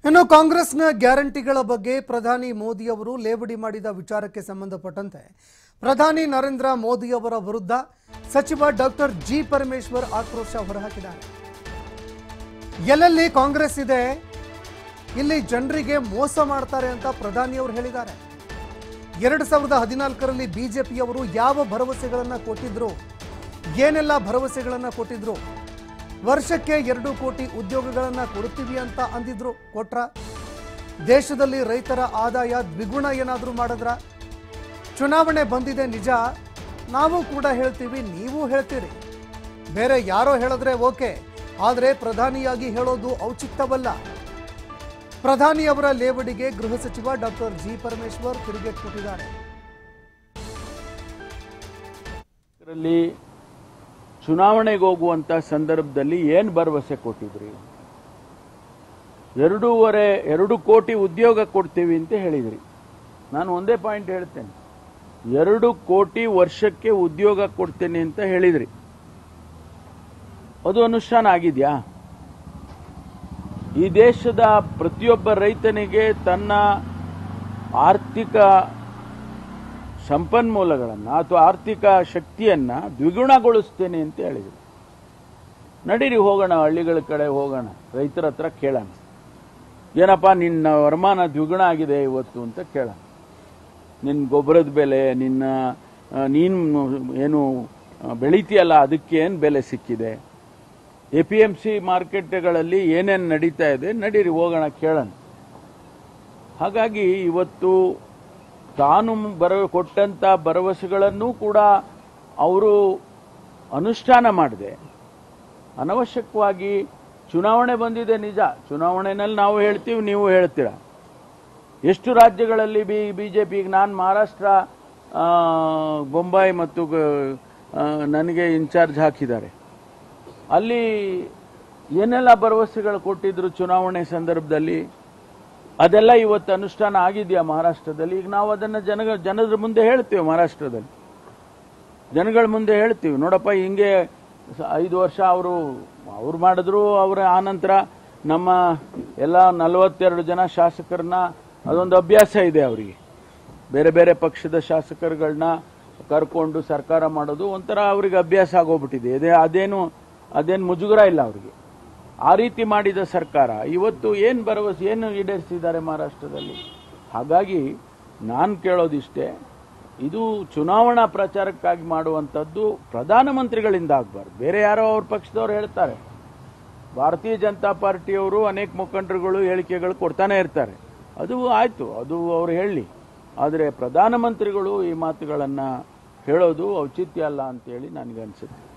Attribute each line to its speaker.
Speaker 1: ಇನ್ನು ಕಾಂಗ್ರೆಸ್ನ ಗ್ಯಾರಂಟಿಗಳ ಬಗ್ಗೆ ಪ್ರಧಾನಿ ಮೋದಿ ಅವರು ಲೇವಡಿ ಮಾಡಿದ ವಿಚಾರಕ್ಕೆ ಸಂಬಂಧಪಟ್ಟಂತೆ ಪ್ರಧಾನಿ ನರೇಂದ್ರ ಮೋದಿ ಅವರ ವಿರುದ್ಧ ಸಚಿವ ಡಾಕ್ಟರ್ ಜಿ ಪರಮೇಶ್ವರ್ ಆಕ್ರೋಶ ಹೊರಹಾಕಿದ್ದಾರೆ ಎಲ್ಲೆಲ್ಲಿ ಕಾಂಗ್ರೆಸ್ ಇದೆ ಇಲ್ಲಿ ಜನರಿಗೆ ಮೋಸ ಮಾಡ್ತಾರೆ ಅಂತ ಪ್ರಧಾನಿ ಅವರು ಹೇಳಿದ್ದಾರೆ ಎರಡು ಸಾವಿರದ ಹದಿನಾಲ್ಕರಲ್ಲಿ ಬಿಜೆಪಿಯವರು ಯಾವ ಭರವಸೆಗಳನ್ನು ಕೊಟ್ಟಿದ್ರು ಏನೆಲ್ಲ ಭರವಸೆಗಳನ್ನು ಕೊಟ್ಟಿದ್ರು ವರ್ಷಕ್ಕೆ ಎರಡು ಕೋಟಿ ಉದ್ಯೋಗಗಳನ್ನ ಕೊಡ್ತೀವಿ ಅಂತ ಅಂದಿದ್ರು ಕೊಟ್ರ ದೇಶದಲ್ಲಿ ರೈತರ ಆದಾಯ ದ್ವಿಗುಣ ಏನಾದರೂ ಮಾಡಿದ್ರ ಚುನಾವಣೆ ಬಂದಿದೆ ನಿಜ ನಾವು ಕೂಡ ಹೇಳ್ತೀವಿ ನೀವು ಹೇಳ್ತೀರಿ ಬೇರೆ ಯಾರೋ ಹೇಳಿದ್ರೆ ಓಕೆ ಆದರೆ ಪ್ರಧಾನಿಯಾಗಿ ಹೇಳೋದು ಔಚಿತ್ಯವಲ್ಲ ಪ್ರಧಾನಿಯವರ ಲೇವಡಿಗೆ ಗೃಹ ಸಚಿವ ಡಾಕ್ಟರ್ ಜಿ ಪರಮೇಶ್ವರ್ ತಿರುಗೇಟ್ ಕೊಟ್ಟಿದ್ದಾರೆ
Speaker 2: ಇದರಲ್ಲಿ ಚುನಾವಣೆಗೆ ಹೋಗುವಂತ ಸಂದರ್ಭದಲ್ಲಿ ಏನು ಭರವಸೆ ಕೊಟ್ಟಿದ್ರಿ ಎರಡೂವರೆ ಎರಡು ಕೋಟಿ ಉದ್ಯೋಗ ಕೊಡ್ತೀವಿ ಅಂತ ಹೇಳಿದ್ರಿ ನಾನು ಒಂದೇ ಪಾಯಿಂಟ್ ಹೇಳ್ತೇನೆ ಎರಡು ಕೋಟಿ ವರ್ಷಕ್ಕೆ ಉದ್ಯೋಗ ಕೊಡ್ತೇನೆ ಅಂತ ಹೇಳಿದ್ರಿ ಅದು ಅನುಷ್ಠಾನ ಆಗಿದೆಯಾ ಈ ದೇಶದ ಪ್ರತಿಯೊಬ್ಬ ರೈತನಿಗೆ ತನ್ನ ಆರ್ಥಿಕ ಸಂಪನ್ಮೂಲಗಳನ್ನು ಅಥವಾ ಆರ್ಥಿಕ ಶಕ್ತಿಯನ್ನ ದ್ವಿಗುಣಗೊಳಿಸ್ತೇನೆ ಅಂತ ಹೇಳಿದರು ನಡೀರಿ ಹೋಗೋಣ ಹಳ್ಳಿಗಳ ಕಡೆ ಹೋಗೋಣ ರೈತರ ಹತ್ರ ಕೇಳೋಣ ಏನಪ್ಪ ನಿನ್ನ ವರಮಾನ ದ್ವಿಗುಣ ಆಗಿದೆ ಇವತ್ತು ಅಂತ ಕೇಳೋಣ ನಿನ್ನ ಗೊಬ್ಬರದ ಬೆಲೆ ನಿನ್ನ ಆ, ನೀನು ಏನು ಆ, ಬೆಳಿತೀಯಲ್ಲ ಅದಕ್ಕೆ ಏನು ಬೆಲೆ ಸಿಕ್ಕಿದೆ ಎ ಪಿ ಎಂ ಸಿ ಮಾರ್ಕೆಟ್ಗಳಲ್ಲಿ ಏನೇನು ನಡೀತಾ ಇದೆ ನಡೀರಿ ಹೋಗೋಣ ಕೇಳೋಣ ಹಾಗಾಗಿ ಇವತ್ತು ತಾನು ಬರ ಕೊಟ್ಟಂತ ಭರವಸೆಗಳನ್ನು ಕೂಡ ಅವರು ಅನುಷ್ಠಾನ ಮಾಡಿದೆ ಅನವಶ್ಯಕವಾಗಿ ಚುನಾವಣೆ ಬಂದಿದೆ ನಿಜ ಚುನಾವಣೆಯಲ್ಲಿ ನಾವು ಹೇಳ್ತೀವಿ ನೀವು ಹೇಳ್ತೀರ ಎಷ್ಟು ರಾಜ್ಯಗಳಲ್ಲಿ ಬಿ ಬಿಜೆಪಿ ನಾನು ಮಹಾರಾಷ್ಟ್ರ ಆ, ಬೊಂಬಾಯಿ ಮತ್ತು ಗ- ಆ, ನನಗೆ ಇನ್ಚಾರ್ಜ್ ಹಾಕಿದ್ದಾರೆ ಅಲ್ಲಿ ಏನೆಲ್ಲ ಭರವಸೆಗಳು ಕೊಟ್ಟಿದ್ರು ಚುನಾವಣೆ ಸಂದರ್ಭದಲ್ಲಿ ಅದೆಲ್ಲ ಇವತ್ತು ಅನುಷ್ಠಾನ ಆಗಿದೆಯಾ ಮಹಾರಾಷ್ಟ್ರದಲ್ಲಿ ಈಗ ನಾವು ಅದನ್ನ ಜನ ಜನರ ಮುಂದೆ ಹೇಳ್ತೀವಿ ಮಹಾರಾಷ್ಟ್ರದಲ್ಲಿ ಜನಗಳ ಮುಂದೆ ಹೇಳ್ತೀವಿ ನೋಡಪ್ಪ ಹಿಂಗೆ ಸ- ಐದು ವರ್ಷ ಅವರು ಅವ್ರು ಮಾಡಿದ್ರು ಅವರ ಆನಂತರ ನಮ್ಮ ಎಲ್ಲ ನಲವತ್ತೆರಡು ಜನ ಶಾಸಕರನ್ನ ಅದೊಂದು ಅಭ್ಯಾಸ ಇದೆ ಅವರಿಗೆ ಬೇರೆ ಬೇರೆ ಪಕ್ಷದ ಶಾಸಕರುಗಳನ್ನ ಕರ್ಕೊಂಡು ಸರ್ಕಾರ ಮಾಡೋದು ಒಂಥರ ಅವರಿಗೆ ಅಭ್ಯಾಸ ಆಗೋಗ್ಬಿಟ್ಟಿದೆ ಇದೇ ಅದೇನು ಅದೇನು ಮುಜುಗರ ಇಲ್ಲ ಅವರಿಗೆ ಆ ರೀತಿ ಮಾಡಿದ ಸರ್ಕಾರ ಇವತ್ತು ಏನು ಭರವಸೆ ಏನು ಈಡೇರಿಸಿದ್ದಾರೆ ಮಹಾರಾಷ್ಟ್ರದಲ್ಲಿ ಹಾಗಾಗಿ ನಾನು ಕೇಳೋದಿಷ್ಟೇ ಇದು ಚುನಾವಣಾ ಪ್ರಚಾರಕ್ಕಾಗಿ ಮಾಡುವಂಥದ್ದು ಪ್ರಧಾನಮಂತ್ರಿಗಳಿಂದ ಆಗಬಾರ್ದು ಬೇರೆ ಯಾರೋ ಅವ್ರ ಪಕ್ಷದವ್ರು ಹೇಳ್ತಾರೆ ಭಾರತೀಯ ಜನತಾ ಪಾರ್ಟಿಯವರು ಅನೇಕ ಮುಖಂಡರುಗಳು ಹೇಳಿಕೆಗಳು ಕೊಡ್ತಾನೆ ಇರ್ತಾರೆ ಅದು ಆಯ್ತು ಅದು ಅವ್ರು ಹೇಳಲಿ ಆದರೆ ಪ್ರಧಾನಮಂತ್ರಿಗಳು ಈ ಮಾತುಗಳನ್ನು ಹೇಳೋದು ಔಚಿತ್ಯ ಅಲ್ಲ ಅಂತೇಳಿ ನನಗೆ ಅನಿಸುತ್ತೆ